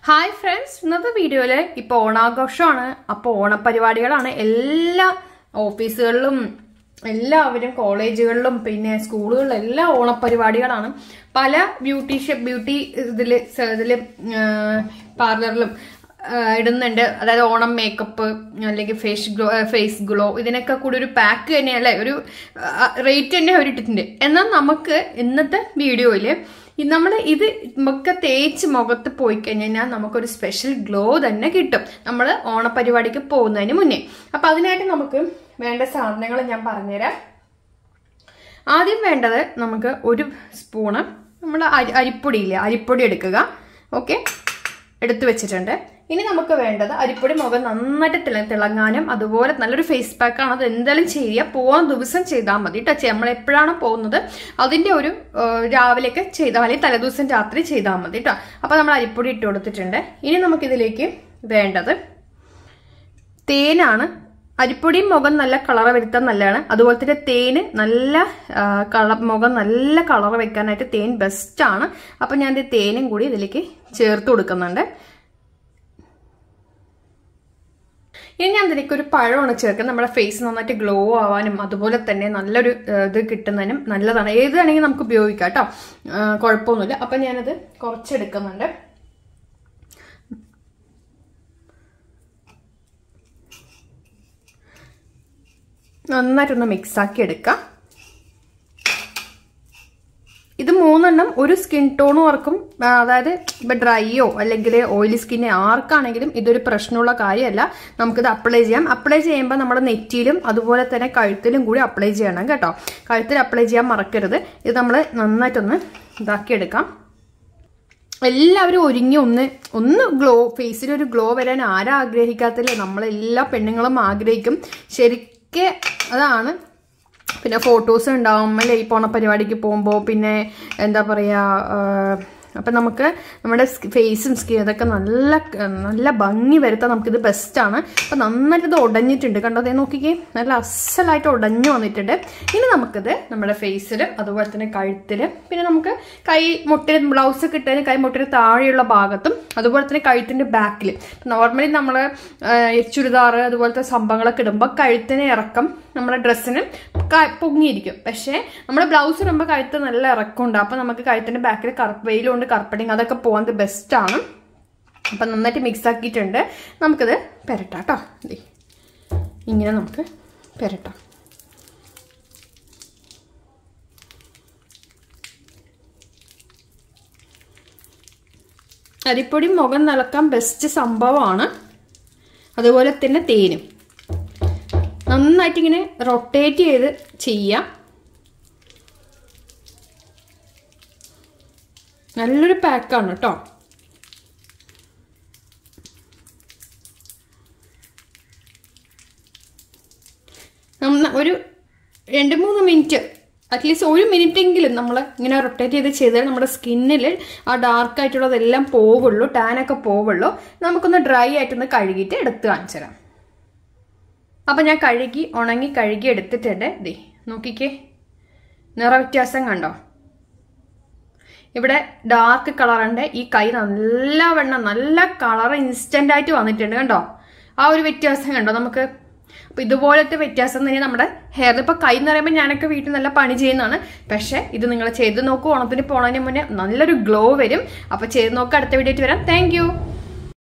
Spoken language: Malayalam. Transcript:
ഹായ് ഫ്രണ്ട്സ് ഇന്നത്തെ വീഡിയോയിൽ ഇപ്പോൾ ഓണാഘോഷമാണ് അപ്പോൾ ഓണപരിപാടികളാണ് എല്ലാ ഓഫീസുകളിലും എല്ലാവരും കോളേജുകളിലും പിന്നെ സ്കൂളുകളിലും എല്ലാ ഓണപരിപാടികളാണ് പല ബ്യൂട്ടീഷ്യ ബ്യൂട്ടി ഇതിൽ ഇതിൽ പാർലറിലും ഇടുന്നുണ്ട് അതായത് ഓണം മേക്കപ്പ് അല്ലെങ്കിൽ ഫേസ് ഗ്ലോ ഫേസ് ഗ്ലോ ഇതിനൊക്കെ കൂടി ഒരു പാക്ക് തന്നെയല്ലേ ഒരു റേറ്റ് തന്നെ അവർ ഇട്ടിട്ടുണ്ട് എന്നാൽ നമുക്ക് ഇന്നത്തെ വീഡിയോയിൽ നമ്മൾ ഇത് നമുക്ക് തേച്ച് മുഖത്ത് പോയി കഴിഞ്ഞാൽ നമുക്കൊരു സ്പെഷ്യൽ ഗ്ലോ തന്നെ കിട്ടും നമ്മൾ ഓണപരിപാടിക്ക് പോകുന്നതിന് മുന്നേ അപ്പം അതിനായിട്ട് നമുക്ക് വേണ്ട സാധനങ്ങൾ ഞാൻ പറഞ്ഞുതരാം ആദ്യം വേണ്ടത് നമുക്ക് ഒരു സ്പൂണ് നമ്മൾ അരി അരിപ്പൊടിയില്ലേ അരിപ്പൊടി എടുക്കുക ഓക്കെ എടുത്തു വെച്ചിട്ടുണ്ട് ഇനി നമുക്ക് വേണ്ടത് അരിപ്പൊടി മുഖം നന്നായിട്ട് തിള തിളങ്ങാനും അതുപോലെ നല്ലൊരു ഫേസ് പാക്കാണ് അത് എന്തായാലും ചെയ്യുക പോകാൻ ദിവസം ചെയ്താൽ മതി കേട്ടോ നമ്മൾ എപ്പോഴാണ് പോകുന്നത് അതിൻ്റെ ഒരു രാവിലെയൊക്കെ ചെയ്താൽ അല്ലെങ്കിൽ തലേദിവസം രാത്രി ചെയ്താൽ മതി കേട്ടോ അപ്പോൾ നമ്മൾ അരിപ്പൊടി ഇട്ട് കൊടുത്തിട്ടുണ്ട് ഇനി നമുക്കിതിലേക്ക് വേണ്ടത് തേനാണ് അരിപ്പൊടിയും മുഖം നല്ല കളർ വരുത്താൻ നല്ലതാണ് അതുപോലെ തന്നെ തേന് നല്ല കളർ മുഖം നല്ല കളർ വെക്കാനായിട്ട് തേൻ ബെസ്റ്റാണ് അപ്പം ഞാൻ തേനും കൂടി ഇതിലേക്ക് ചേർത്ത് കൊടുക്കുന്നുണ്ട് ഇനി ഞാൻ ഇതിലേക്ക് ഒരു പഴമാണ് ചേർക്കുന്നത് നമ്മുടെ ഫേസ് നന്നായിട്ട് ഗ്ലോ ആവാനും അതുപോലെ തന്നെ നല്ലൊരു ഇത് കിട്ടുന്നതിനും നല്ലതാണ് ഏതാണെങ്കിൽ നമുക്ക് ഉപയോഗിക്കാം കേട്ടോ കുഴപ്പമൊന്നുമില്ല അപ്പം ഞാനത് കുറച്ചെടുക്കുന്നുണ്ട് നന്നായിട്ടൊന്ന് മിക്സാക്കി എടുക്കാം ഇത് മൂന്നെണ്ണം ഒരു സ്കിൻ ടോണുവർക്കും അതായത് ഇപ്പം ഡ്രൈയോ അല്ലെങ്കിൽ ഓയിലി സ്കിന്നെ ആർക്കാണെങ്കിലും ഇതൊരു പ്രശ്നമുള്ള കാര്യമല്ല നമുക്കിത് അപ്ലൈ ചെയ്യാം അപ്ലൈ ചെയ്യുമ്പോൾ നമ്മുടെ നെറ്റിയിലും അതുപോലെ തന്നെ കഴുത്തിലും കൂടി അപ്ലൈ ചെയ്യണം കേട്ടോ കഴുത്തിൽ അപ്ലൈ ചെയ്യാൻ മറക്കരുത് ഇത് നമ്മൾ നന്നായിട്ടൊന്ന് ഇതാക്കിയെടുക്കാം എല്ലാവരും ഒരുങ്ങി ഒന്ന് ഒന്ന് ഗ്ലോ ഫേസിലൊരു ഗ്ലോ വരാൻ ആരാ ആഗ്രഹിക്കാത്തില്ലേ നമ്മളെല്ലാ പെണ്ണുങ്ങളും ആഗ്രഹിക്കും ശരിക്ക് അതാണ് പിന്നെ ഫോട്ടോസ് ഉണ്ടാവും അല്ലേ ഈ പോണ പരിപാടിക്ക് പോകുമ്പോൾ പിന്നെ എന്താ പറയുക അപ്പം നമുക്ക് നമ്മുടെ ഫേസും സ്കിൻ അതൊക്കെ നല്ല നല്ല ഭംഗി വരുത്താൻ നമുക്കിത് ബെസ്റ്റാണ് അപ്പം നന്നായിട്ട് ഇത് ഉടഞ്ഞിട്ടുണ്ട് കണ്ടോ അതേ നോക്കിക്കേ നല്ല അസലായിട്ട് ഉടഞ്ഞു വന്നിട്ടുണ്ട് ഇനി നമുക്കിത് നമ്മുടെ ഫേസിൽ അതുപോലെ തന്നെ കഴുത്തിൽ പിന്നെ നമുക്ക് കൈ മുട്ടിന് ബ്ലൗസ് ഒക്കെ ഇട്ടതിന് കൈ മുട്ടിന് താഴെയുള്ള ഭാഗത്തും അതുപോലെ തന്നെ കഴുത്തിൻ്റെ ബാക്കിൽ നോർമലി നമ്മൾ ചുരിദാർ അതുപോലത്തെ സംഭവങ്ങളൊക്കെ ഇടുമ്പോൾ കഴുത്തിന് ഇറക്കം നമ്മുടെ ഡ്രസ്സിന് പൊങ്ങിയിരിക്കും പക്ഷേ നമ്മൾ ബ്ലൗസ് ഇടുമ്പോൾ കഴുത്ത് നല്ല ഇറക്കമുണ്ട് അപ്പം നമുക്ക് കഴുത്തിൻ്റെ ബാക്കിൽ കറുപ്പ് വെയിലുണ്ട് കറുപ്പടിങ് അതൊക്കെ പോകുന്നത് ബെസ്റ്റാണ് അപ്പം നന്നായിട്ട് മിക്സ് ആക്കിയിട്ടുണ്ട് നമുക്കിത് പെരട്ടാം കേട്ടോ ഇങ്ങനെ നമുക്ക് പെരട്ടാം അരിപ്പൊടി മുഖം നിലക്കാൻ ബെസ്റ്റ് സംഭവമാണ് അതുപോലെ തന്നെ തേനും നന്നായിട്ട് ഇങ്ങനെ റൊട്ടേറ്റ് ചെയ്ത് ചെയ്യാം നല്ലൊരു പാക്കാണ് കേട്ടോ ഒരു രണ്ട് മൂന്ന് മിനിറ്റ് അറ്റ്ലീസ്റ്റ് ഒരു മിനിറ്റ് എങ്കിലും നമ്മൾ ഇങ്ങനെ റൊട്ടേറ്റ് ചെയ്ത് ചെയ്താൽ നമ്മുടെ സ്കിന്നിൽ ആ ഡാർക്ക് ആയിട്ടുള്ളതെല്ലാം പോവുള്ളൂ ടാനൊക്കെ പോവുള്ളൂ നമുക്കൊന്ന് ഡ്രൈ ആയിട്ടൊന്ന് കഴുകിയിട്ട് എടുത്ത് കാണിച്ചു തരാം അപ്പം ഞാൻ കഴുകി ഉണങ്ങി കഴുകി എടുത്തിട്ടുണ്ട് ദേ നോക്കിക്കേ നിറവ്യത്യാസം കണ്ടോ ഇവിടെ ഡാർക്ക് കളറുണ്ട് ഈ കൈ നല്ല വെണ്ണം നല്ല കളർ ഇൻസ്റ്റന്റ് ആയിട്ട് വന്നിട്ടുണ്ട് കണ്ടോ ആ ഒരു വ്യത്യാസം കണ്ടോ നമുക്ക് അപ്പൊ ഇതുപോലത്തെ വ്യത്യാസം തന്നെ നമ്മുടെ ഹെയറിൽ ഇപ്പൊ കൈ എന്ന് പറയുമ്പോൾ ഞാനൊക്കെ വീട്ടിൽ നല്ല പണി ചെയ്യുന്നതാണ് പക്ഷെ ഇത് നിങ്ങൾ ചെയ്ത് നോക്കൂ ഓണത്തിന് പോണതിന് മുന്നേ നല്ലൊരു ഗ്ലോ വരും അപ്പൊ ചെയ്ത് നോക്കുക അടുത്ത വീഡിയോ വരാം താങ്ക്